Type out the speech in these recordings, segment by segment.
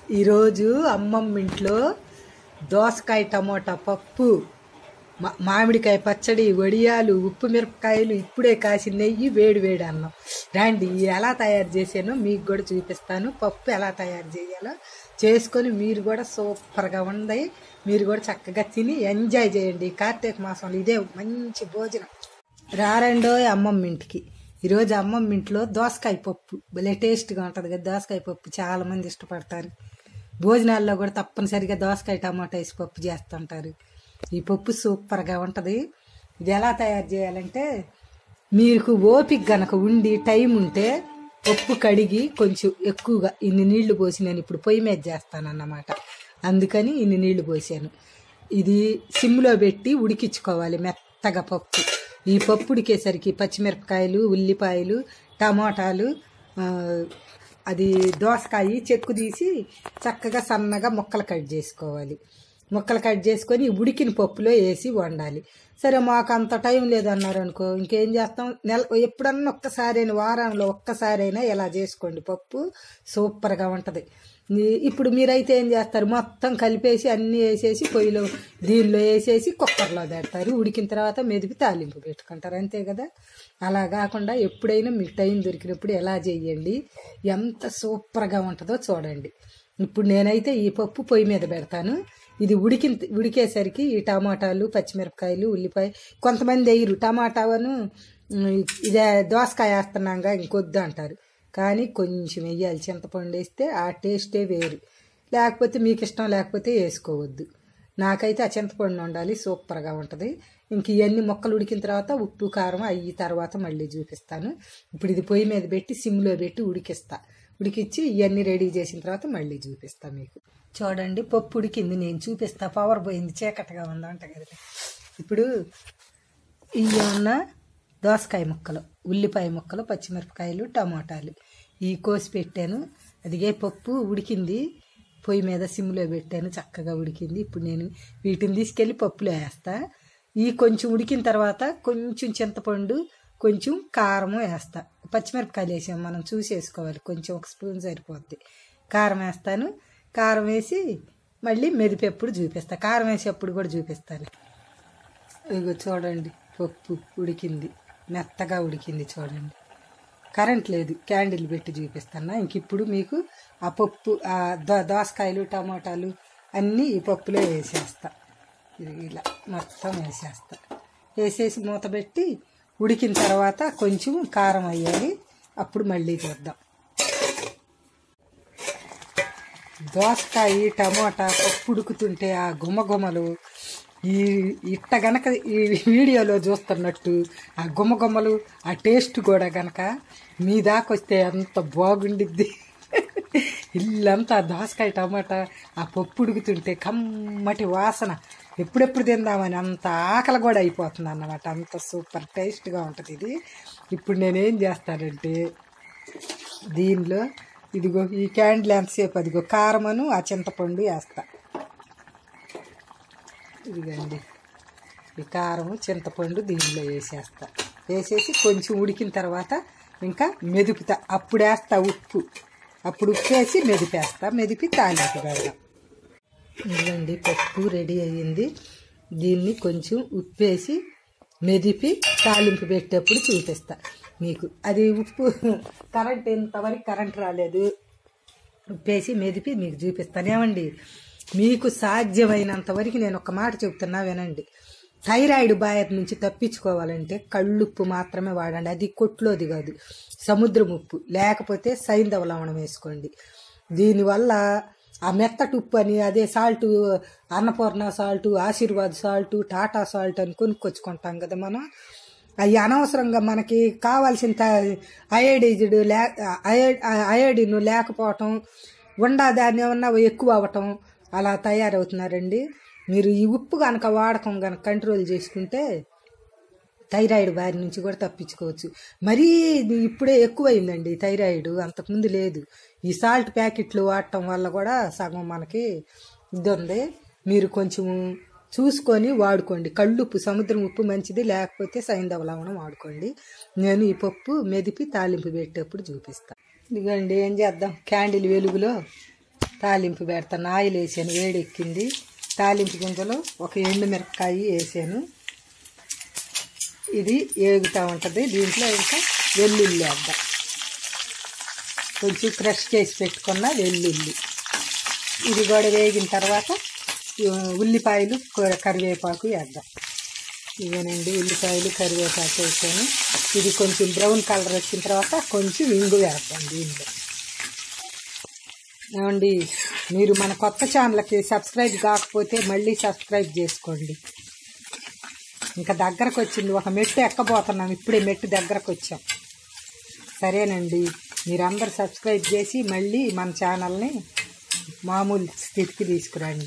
ఈరోజు అమ్మమ్మ ఇంట్లో దోసకాయ టమోటా పప్పు మా- మామిడికాయ పచ్చడి వడియాలు ఉప్పు మిరపకాయలు ఇప్పుడే కాసి నెయ్యి వేడి వేడి అన్నం రండి ఇది ఎలా తయారు చేసానో మీకు కూడా చూపిస్తాను పప్పు ఎలా తయారు చేయాలో చేసుకొని మీరు కూడా సూపర్గా ఉంది మీరు కూడా చక్కగా తిని ఎంజాయ్ చేయండి ఈ కార్తీక మాసంలో ఇదే మంచి భోజనం రారండో అమ్మమ్మ ఇంటికి ఈరోజు అమ్మమ్మ ఇంట్లో దోసకాయ పప్పు భలే టేస్ట్గా ఉంటుంది కదా దోసకాయ పప్పు చాలా మంది ఇష్టపడతారు భోజనాల్లో కూడా తప్పనిసరిగా దోసకాయ టమాటా వేసి పప్పు చేస్తుంటారు ఈ పప్పు సూపర్గా ఉంటుంది ఇది ఎలా తయారు చేయాలంటే మీకు ఓపిక గనక ఉండి టైం ఉంటే పప్పు కడిగి కొంచెం ఎక్కువగా ఇన్ని నీళ్లు పోసి నేను ఇప్పుడు పొయ్యి మీద చేస్తానన్నమాట అందుకని ఇన్ని నీళ్లు పోసాను ఇది సిమ్లో పెట్టి ఉడికించుకోవాలి మెత్తగా పప్పు ఈ పప్పు ఉడికేసరికి పచ్చిమిరపకాయలు ఉల్లిపాయలు టమాటాలు ఆ, అది దోసకాయ చెక్కు తీసి చక్కగా సన్నగా ముక్కలు కట్ చేసుకోవాలి ముక్కలు కట్ చేసుకొని ఉడికిన పప్పులో వేసి వండాలి సరే మాకు అంత టైం లేదన్నారు అనుకో ఇంకేం చేస్తాం నెల ఎప్పుడన్నా ఒక్కసారి వారంలో ఒక్కసారైనా ఇలా చేసుకోండి పప్పు సూపర్గా ఉంటుంది ఈ- ఇప్పుడు మీరైతే ఏం చేస్తారు మొత్తం కలిపేసి అన్నీ వేసేసి పొయ్యిలో దీనిలో వేసేసి కుక్కర్లో పెడతారు ఉడికిన తర్వాత మెదిపి తాలింపు పెట్టుకుంటారు అంతే కదా అలా కాకుండా ఎప్పుడైనా మీకు టైం దొరికినప్పుడు ఎలా చేయండి ఎంత సూపర్గా ఉంటుందో చూడండి ఇప్పుడు నేనైతే ఈ పప్పు పొయ్యి మీద పెడతాను ఇది ఉడికి ఉడికేసరికి ఈ టమాటాలు పచ్చిమిరపకాయలు ఉల్లిపాయ కొంతమంది వేయరు టమాటాను ఉమ్, ఇదే దోసకాయ వేస్తున్నాగా ఇంకొద్దు అంటారు కానీ కొంచెం వేయాలి చింతపండు వేస్తే ఆ టేస్టే వేరు లేకపోతే మీకు ఇష్టం లేకపోతే వేసుకోవద్దు నాకైతే ఆ చింతపండు ఉండాలి సూపర్గా ఉంటుంది ఇంక ఇవన్నీ మొక్కలు ఉడికిన తర్వాత ఉప్పు కారం అయ్యి తర్వాత మళ్ళీ చూపిస్తాను ఇప్పుడు ఇది పొయ్యి మీద పెట్టి సిమ్లో పెట్టి ఉడికిస్తా ఉడికిచ్చి ఇవన్నీ రెడీ చేసిన తర్వాత మళ్ళీ చూపిస్తా మీకు చూడండి పప్పు ఉడికింది నేను చూపిస్తా పవర్ పోయింది చీకటిగా ఉంది అంట కదా ఇప్పుడు ఇవి ఉన్న దోసకాయ ముక్కలు ఉల్లిపాయ ముక్కలు పచ్చిమిరపకాయలు టమాటాలు ఈ కోసి పెట్టాను అదిగే పప్పు ఉడికింది పొయ్యి మీద సిమ్లో పెట్టాను చక్కగా ఉడికింది ఇప్పుడు నేను వీటిని తీసుకెళ్ళి పప్పులో వేస్తా ఈ కొంచెం ఉడికిన తర్వాత కొంచెం చింతపండు కొంచెం కారం వేస్తా పచ్చిమిరపకాయలు వేసాం మనం చూసి వేసుకోవాలి కొంచెం ఒక స్పూన్ సరిపోద్ది కారం వేస్తాను కారం వేసి మళ్ళీ మెదిపెప్పుడు చూపిస్తా కారం వేసేప్పుడు కూడా చూపిస్తాను ఇగో చూడండి పప్పు ఉడికింది మెత్తగా ఉడికింది చూడండి కరెంట్ లేదు క్యాండిల్ పెట్టి చూపిస్తాను ఇంక ఇప్పుడు మీకు ఆ పప్పు ఆ దో దోసకాయలు టమాటాలు అన్నీ ఈ పప్పులో వేసేస్తా ఇది ఇలా మొత్తం వేసేస్తా వేసేసి మూత పెట్టి ఉడికిన తర్వాత కొంచెం కారం అయ్యాలి అప్పుడు మళ్ళీ చూద్దాం దోసకాయ టమోటా పప్పు ఉడుకుతుంటే ఆ గుమగుమలు ఈ ఇట్ట గనక ఈ వీడియోలో చూస్తున్నట్టు ఆ గుమగుమలు ఆ టేస్ట్ కూడా గనక మీ దాకా వస్తే ఎంత బాగుండిద్ది ఇల్లంతా దోసకాయ టమాటా ఆ పప్పు ఉడుకుతుంటే కమ్మటి వాసన ఎప్పుడెప్పుడు తిందామని అంత ఆకలి కూడా అయిపోతుంది అన్నమాట అంత సూపర్ టేస్ట్గా ఉంటుంది ఇది ఇప్పుడు నేనేం చేస్తానంటే దీనిలో ఇదిగో ఈ క్యాండిల్ ఎంతసేపు అదిగో కారమను ఆ చింతపండు వేస్తా ఇదిగండి ఈ కారము చింతపండు దీనిలో వేసేస్తా వేసేసి కొంచెం ఉడికిన తర్వాత ఇంకా మెదుపుతా అప్పుడు వేస్తా ఉప్పు అప్పుడు ఉప్పు వేసి మెదిపేస్తా మెదిపి తాలింపు పెడదాం ఇదిగండి పప్పు రెడీ అయ్యింది దీన్ని కొంచెం ఉప్పేసి మెదిపి తాలింపు పెట్టేప్పుడు చూపిస్తా మీకు అది ఉప్పు కరెంట్ ఇంతవరకు కరెంట్ రాలేదు ఉప్పేసి మెదిపి మీకు చూపిస్తాను ఏమండి మీకు సాధ్యమైనంత వరకు నేను ఒక మాట చెప్తున్నా వినండి థైరాయిడ్ బాయర్ నుంచి తప్పించుకోవాలంటే కళ్ళుప్పు మాత్రమే వాడండి అది కొట్లోది కాదు సముద్రం ఉప్పు లేకపోతే సైంధవ లవణం వేసుకోండి దీనివల్ల ఆ మెత్తటి ఉప్పు అని అదే salt Annapurna salt Aashirvaad salt Tata salt అని కొనుక్కొచ్చుకుంటాం కదా మనం అవి అనవసరంగా మనకి కావాల్సిన అయోడైజ్డ్ లే అయో- అయోడిన్ లేకపోవటం ఉండా దాన్ని ఏమన్నా ఎక్కువ అవ్వటం అలా తయారవుతున్నారండి మీరు ఈ ఉప్పు కనుక వాడకం కనుక కంట్రోల్ చేసుకుంటే థైరాయిడ్ బారి నుంచి కూడా తప్పించుకోవచ్చు మరీ ఇది ఇప్పుడే ఎక్కువైందండి థైరాయిడ్ అంతకుముందు లేదు ఈ సాల్ట్ ప్యాకెట్లు వాడటం వల్ల కూడా సగం మనకి ఇది ఉంది మీరు కొంచెం చూసుకొని వాడుకోండి కళ్ళుప్పు సముద్రం ఉప్పు మంచిది లేకపోతే సైంధవ లవణం వాడుకోండి నేను ఈ పప్పు మెదిపి తాలింపు పెట్టేప్పుడు చూపిస్తాను ఇదిగోండి ఏం చేద్దాం క్యాండిల్ వెలుగులో తాలింపు పెడతాను ఆయిల్ వేసాను వేడెక్కింది తాలింపు గింజలు ఒక ఎండు మిరపకాయ వేసాను ఇది ఏగుతూ ఉంటుంది దీంట్లో ఇంకా వెల్లుల్లి వేద్దాం కొంచెం క్రష్ చేసి పెట్టుకున్న వెల్లుల్లి ఇది కూడా వేగిన తర్వాత ఈ ఉల్లిపాయలు కూర- కరివేపాకు వేద్దాం ఇవేనండి ఉల్లిపాయలు కరివేపాకు వేసాను ఇది కొంచెం బ్రౌన్ కలర్ వచ్చిన తర్వాత కొంచెం ఇంగు వేద్దాం దీనిలో ఏమండి మీరు మన కొత్త ఛానల్కి సబ్స్క్రైబ్ కాకపోతే మళ్ళీ సబ్స్క్రైబ్ చేసుకోండి ఇంకా దగ్గరకు వచ్చింది ఒక మెట్టు ఎక్కబోతున్నాం ఇప్పుడే మెట్టు దగ్గరకు వచ్చాం సరేనండి మీరందరూ సబ్స్క్రైబ్ చేసి మళ్ళీ మన ఛానల్ని మామూలు స్థితికి తీసుకురండి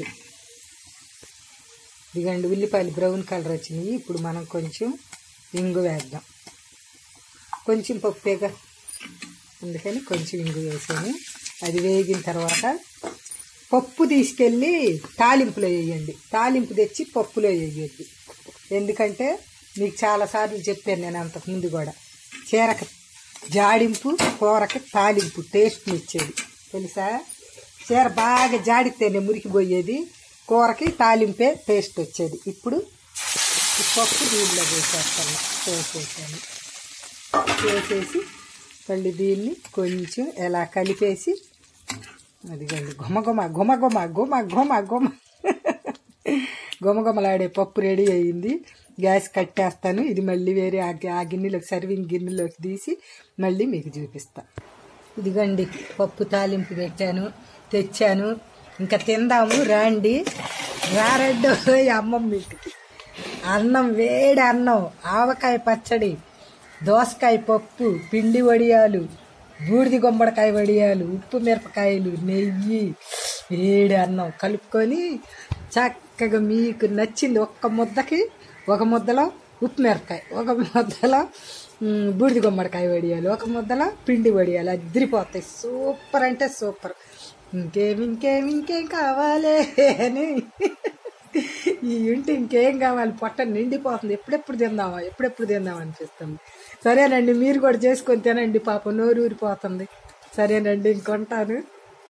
ఇదిగండి ఉల్లిపాయలు బ్రౌన్ కలర్ వచ్చినాయి ఇప్పుడు మనం కొంచెం ఇంగు వేద్దాం కొంచెం పప్పుగా అందుకని కొంచెం ఇంగు వేసాను అది వేగిన తర్వాత పప్పు తీసుకెళ్ళి తాలింపులో వేయండి తాలింపు తెచ్చి పప్పులో వేయద్దు ఎందుకంటే మీకు చాలాసార్లు చెప్పాను నేను అంతకుముందు కూడా చీరక జాడింపు కూరకి తాలింపు టేస్ట్ని ఇచ్చేది తెలుసా చీర బాగా జాడితేనే మురికిపోయేది కూరకి తాలింపే టేస్ట్ వచ్చేది ఇప్పుడు ఈ పప్పు దీనిలో వేసేస్తాను వేసేసాను వేసేసి మళ్ళీ దీన్ని కొంచెం ఎలా కలిపేసి అదిగండి గుమ గుమ గుమ గుమ గుమ గుమ గుమ గుమగుమలాడే పప్పు రెడీ అయ్యింది గ్యాస్ కట్టేస్తాను ఇది మళ్ళీ వేరే ఆ గి- ఆ గిన్నెలోకి సర్వింగ్ గిన్నెలోకి తీసి మళ్ళీ మీకు చూపిస్తా ఇదిగండి పప్పు తాలింపు పెట్టాను తెచ్చాను ఇంకా తిందాము రాండి రారెడ్డు అమ్మమ్మ ఇంటికి అన్నం వేడి అన్నం ఆవకాయ పచ్చడి దోసకాయ పప్పు పిండి వడియాలు బూడిది గుమ్మడికాయ వడియాలు ఉప్పు మిరపకాయలు నెయ్యి వేడి అన్నం కలుపుకొని చక్కగా మీకు నచ్చింది ఒక్క ముద్దకి ఒక ముద్దలో ఉప్పు మిరపకాయ ఒక ముద్దలో మ్, బూడిది గుమ్మడికాయ వడియాలు ఒక ముద్దలో పిండి వడియాలు అదిరిపోతాయి సూపర్ అంటే సూపర్ ఇంకేం ఇంకేం ఇంకేం కావాలి అని ఈ ఇంటి ఇంకేం కావాలి పొట్ట నిండిపోతుంది ఎప్పుడెప్పుడు తిందామా ఎప్పుడెప్పుడు తిందామా అనిపిస్తుంది సరేనండి మీరు కూడా చేసుకొని తినండి పాప నోరు ఊరిపోతుంది సరేనండి ఇంకొంటాను